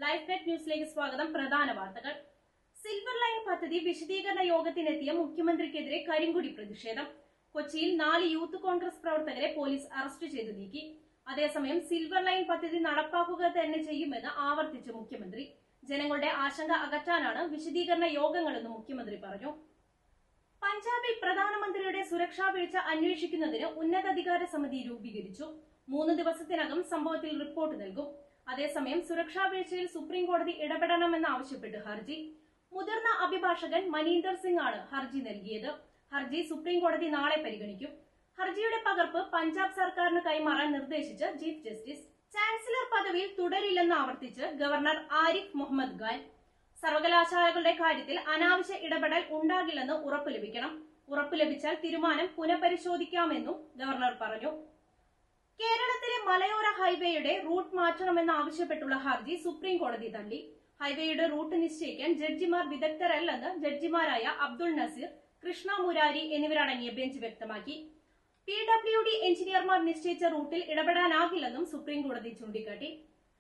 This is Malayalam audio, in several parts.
ലൈഫ് നെറ്റ് ന്യൂസിലേക്ക് സ്വാഗതം പ്രധാന വാർത്തകൾ സിൽവർ ലൈൻ പദ്ധതി വിശദീകരണ യോഗത്തിനെത്തിയ മുഖ്യമന്ത്രിക്കെതിരെ കരിങ്കുടി പ്രതിഷേധം കൊച്ചിയിൽ നാല് യൂത്ത് കോൺഗ്രസ് പ്രവർത്തകരെ പോലീസ് അറസ്റ്റ് ചെയ്തു നീക്കി അതേസമയം സിൽവർ ലൈൻ പദ്ധതി നടപ്പാക്കുക തന്നെ ചെയ്യുമെന്ന് ആവർത്തിച്ച മുഖ്യമന്ത്രി ജനങ്ങളുടെ ആശങ്ക അകറ്റാനാണ് വിശദീകരണ യോഗങ്ങളെന്ന് മുഖ്യമന്ത്രി പറഞ്ഞു പഞ്ചാബിൽ പ്രധാനമന്ത്രിയുടെ സുരക്ഷാ വീഴ്ച അന്വേഷിക്കുന്നതിന് ഉന്നതാധികാര സമിതി രൂപീകരിച്ചു മൂന്ന് ദിവസത്തിനകം സംഭവത്തിൽ റിപ്പോർട്ട് നൽകും അതേസമയം സുരക്ഷാ വീഴ്ചയിൽ സുപ്രീം കോടതി ഇടപെടണമെന്നാവശ്യപ്പെട്ട് ഹർജി മുതിർന്ന അഭിഭാഷകൻ മനീന്ദർ സിംഗ് ആണ് ഹർജി നൽകിയത് ഹർജി സുപ്രീം കോടതി നാളെ പരിഗണിക്കും ഹർജിയുടെ പകർപ്പ് പഞ്ചാബ് സർക്കാരിന് കൈമാറാൻ നിർദ്ദേശിച്ച് ചീഫ് ജസ്റ്റിസ് ചാൻസലർ പദവിയിൽ തുടരില്ലെന്ന് ആവർത്തിച്ച് ഗവർണർ ആരിഫ് മുഹമ്മദ് ഖാൻ സർവകലാശാലകളുടെ കാര്യത്തിൽ അനാവശ്യ ഇടപെടൽ ഉണ്ടാകില്ലെന്ന് ഉറപ്പ് ലഭിക്കണം ഉറപ്പ് ലഭിച്ചാൽ തീരുമാനം പുനഃപരിശോധിക്കാമെന്നും ഗവർണർ പറഞ്ഞു കേരളത്തിലെ മലയോര ഹൈവേയുടെ റൂട്ട് മാറ്റണമെന്ന് ആവശ്യപ്പെട്ടുള്ള ഹർജി സുപ്രീം കോടതി തള്ളി ഹൈവേയുടെ റൂട്ട് നിശ്ചയിക്കാൻ ജഡ്ജിമാർ വിദഗ്ധരല്ലെന്ന് ജഡ്ജിമാരായ അബ്ദുൾ നസീർ കൃഷ്ണ മുരാരി എന്നിവരടങ്ങിയ ബെഞ്ച് വ്യക്തമാക്കി പി ഡബ്ല്യു ഡി എഞ്ചിനീയർമാർ നിശ്ചയിച്ച റൂട്ടിൽ ഇടപെടാനാകില്ലെന്നും സുപ്രീം കോടതി ചൂണ്ടിക്കാട്ടി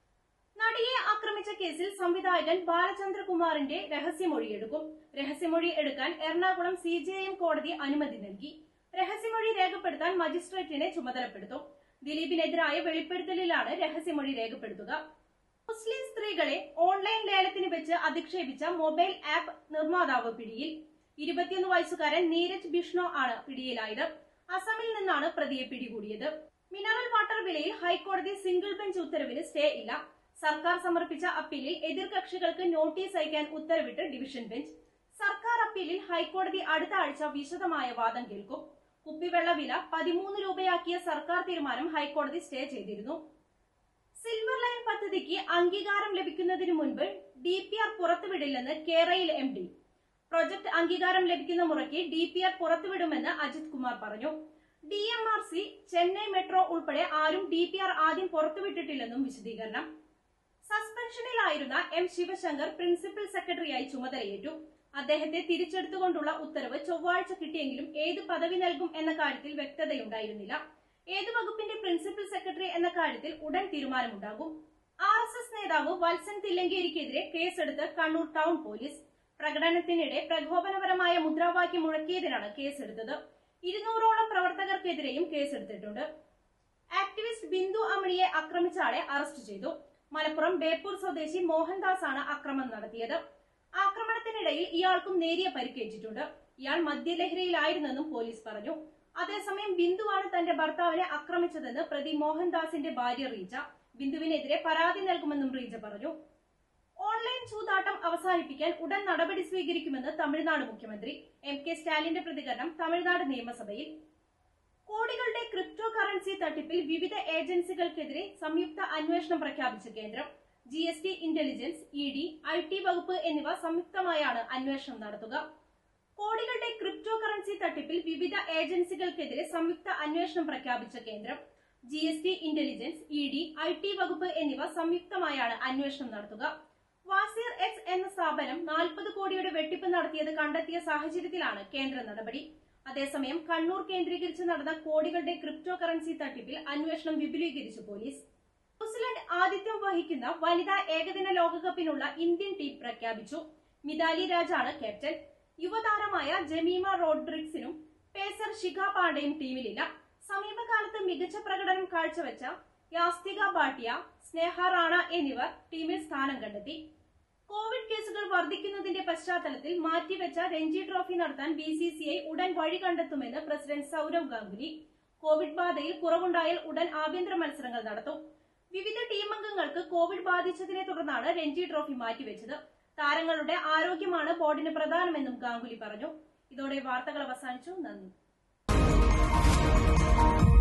നടിയെ ആക്രമിച്ച കേസിൽ സംവിധായകൻ ബാലചന്ദ്രകുമാറിന്റെ രഹസ്യമൊഴിയെടുക്കും രഹസ്യമൊഴി എടുക്കാൻ എറണാകുളം സി ജെ എം കോടതി അനുമതി നൽകി രഹസ്യമൊഴി രേഖപ്പെടുത്താൻ മജിസ്ട്രേറ്റിനെ ചുമതലപ്പെടുത്തും ദിലീപിനെതിരായ വെളിപ്പെടുത്തലിലാണ് രഹസ്യമൊഴി രേഖപ്പെടുത്തുക മുസ്ലിം സ്ത്രീകളെ ഓൺലൈൻ ലേലത്തിന് വെച്ച് അധിക്ഷേപിച്ച മൊബൈൽ ആപ്പ് നിർമ്മാതാവ് പിടിയിൽ ഇരുപത്തിയൊന്ന് വയസ്സുകാരൻ നീരജ് ബിഷ്ണോ ആണ് പിടിയിലായത് അസമിൽ നിന്നാണ് പ്രതിയെ പിടികൂടിയത് മിനറൽ വാട്ടർ വിലയിൽ ഹൈക്കോടതി സിംഗിൾ ബെഞ്ച് ഉത്തരവിന് സ്റ്റേ ഇല്ല സർക്കാർ സമർപ്പിച്ച അപ്പീലിൽ എതിർകക്ഷികൾക്ക് നോട്ടീസ് അയക്കാൻ ഉത്തരവിട്ട് ഡിവിഷൻ ബെഞ്ച് സർക്കാർ അപ്പീലിൽ ഹൈക്കോടതി അടുത്ത ആഴ്ച വിശദമായ വാദം കേൾക്കും കുപ്പിവെള്ള വില പതിമൂന്ന് രൂപയാക്കിയ സർക്കാർ തീരുമാനം ഹൈക്കോടതി സ്റ്റേ ചെയ്തിരുന്നു സിൽവർ ലൈൻ പദ്ധതിക്ക് അംഗീകാരം ലഭിക്കുന്നതിന് മുൻപ് ഡി പി ആർ പുറത്തുവിടില്ലെന്ന് കേരയിൽ എം ഡി പ്രൊജക്ട് അംഗീകാരം ലഭിക്കുന്ന മുറയ്ക്ക് ഡി പി ആർ പുറത്തുവിടുമെന്ന് അജിത് കുമാർ പറഞ്ഞു D M R C Chennai metro ഉൾപ്പെടെ ആരും ഡി പി ആർ ആദ്യം പുറത്തുവിട്ടിട്ടില്ലെന്നും വിശദീകരണം സസ്പെൻഷനിലായിരുന്ന എം ശിവശങ്കർ പ്രിൻസിപ്പൽ സെക്രട്ടറിയായി ചുമതലയേറ്റു അദ്ദേഹത്തെ തിരിച്ചെടുത്തുകൊണ്ടുള്ള ഉത്തരവ് ചൊവ്വാഴ്ച കിട്ടിയെങ്കിലും ഏത് പദവി നൽകും എന്ന കാര്യത്തിൽ വ്യക്തതയുണ്ടായിരുന്നില്ല ഏത് വകുപ്പിന്റെ പ്രിൻസിപ്പൽ സെക്രട്ടറി എന്ന കാര്യത്തിൽ ഉടൻ തീരുമാനമുണ്ടാകും ആർ എസ് എസ് നേതാവ് വത്സൻ തില്ലങ്കേരിക്കെതിരെ കേസെടുത്ത് കണ്ണൂർ ടൗൺ പോലീസ് പ്രകടനത്തിനിടെ പ്രകോപനപരമായ മുദ്രാവാക്യം മുഴക്കിയതിനാണ് കേസെടുത്തത് ഇരുന്നൂറോളം പ്രവർത്തകർക്കെതിരെയും കേസെടുത്തിട്ടുണ്ട് ആക്ടിവിസ്റ്റ് ബിന്ദു അമണിയെ ആക്രമിച്ച ആളെ അറസ്റ്റ് ചെയ്തു മലപ്പുറം ബേപ്പൂർ സ്വദേശി മോഹൻദാസ് ആണ് ആക്രമണം നടത്തിയത് ആക്രമണത്തിനിടയിൽ ഇയാൾക്കും നേരിയ പരിക്കേറ്റിട്ടുണ്ട് ഇയാൾ മദ്യലഹരിയിലായിരുന്നെന്നും പോലീസ് പറഞ്ഞു അതേസമയം ബിന്ദുവാണ് തന്റെ ഭർത്താവിനെ ആക്രമിച്ചതെന്ന് പ്രതി മോഹൻദാസിന്റെ ഭാര്യ റീജ ബിന്ദുവിനെതിരെ പരാതി നൽകുമെന്നും റീജ പറഞ്ഞു ഓൺലൈൻ ചൂതാട്ടം അവസാനിപ്പിക്കാൻ ഉടൻ നടപടി സ്വീകരിക്കുമെന്ന് തമിഴ്നാട് മുഖ്യമന്ത്രി എം കെ സ്റ്റാലിന്റെ പ്രതികരണം തമിഴ്നാട് നിയമസഭയിൽ കോടികളുടെ ക്രിപ്റ്റോ കറൻസി തട്ടിപ്പിൽ വിവിധ ഏജൻസികൾക്കെതിരെ സംയുക്ത അന്വേഷണം പ്രഖ്യാപിച്ച കേന്ദ്രം G S T intelligence E D I T വകുപ്പ് എന്നിവ സംയുക്തമായാണ് അന്വേഷണം നടത്തുക കോടികളുടെ ക്രിപ്റ്റോ കറൻസി തട്ടിപ്പിൽ വിവിധ ഏജൻസികൾക്കെതിരെ സംയുക്ത അന്വേഷണം പ്രഖ്യാപിച്ച കേന്ദ്രം G S T intelligence E D I T വകുപ്പ് എന്നിവ സംയുക്തമായാണ് അന്വേഷണം നടത്തുക വാസിർ എക്സ് എന്ന സ്ഥാപനം നാൽപ്പത് കോടിയുടെ വെട്ടിപ്പ് നടത്തിയത് കണ്ടെത്തിയ സാഹചര്യത്തിലാണ് കേന്ദ്ര നടപടി അതേസമയം കണ്ണൂർ കേന്ദ്രീകരിച്ച് നടന്ന കോടികളുടെ ക്രിപ്റ്റോ കറൻസി തട്ടിപ്പിൽ അന്വേഷണം വിപുലീകരിച്ചു പോലീസ് ന്യൂസിലൻഡ് ആതിഥ്യം വഹിക്കുന്ന വനിതാ ഏകദിന ലോകകപ്പിനുള്ള ഇന്ത്യൻ ടീം പ്രഖ്യാപിച്ചു മിതാലി രാജാണ് ക്യാപ്റ്റൻ യുവതാരമായ ജമീമ റോഡ്രിക്സിനും പേസർ ശിഖ പാണ്ഡെയും ടീമിലില്ല സമീപകാലത്ത് മികച്ച പ്രകടനം കാഴ്ചവെച്ച യാസ്തിക ഭാട്ടിയ സ്നേഹ റാണ എന്നിവർ ടീമിൽ സ്ഥാനം കണ്ടെത്തി കോവിഡ് കേസുകൾ വർദ്ധിക്കുന്നതിന്റെ പശ്ചാത്തലത്തിൽ മാറ്റിവെച്ച രഞ്ജി ട്രോഫി നടത്താൻ ബി സി സി ഐ ഉടൻ വഴി കണ്ടെത്തുമെന്ന് പ്രസിഡന്റ് സൌരവ് ഗാംഗുലി കോവിഡ് ബാധയിൽ കുറവുണ്ടായാൽ ഉടൻ ആഭ്യന്തര മത്സരങ്ങൾ നടത്തും വിവിധ ടീമംഗങ്ങൾക്ക് കോവിഡ് ബാധിച്ചതിനെ തുടർന്നാണ് രഞ്ജി ട്രോഫി മാറ്റിവെച്ചത് താരങ്ങളുടെ ആരോഗ്യമാണ് ബോർഡിന് പ്രധാനമെന്നും ഗാംഗുലി പറഞ്ഞു ഇതോടെ വാർത്തകൾ അവസാനിച്ചു നന്ദി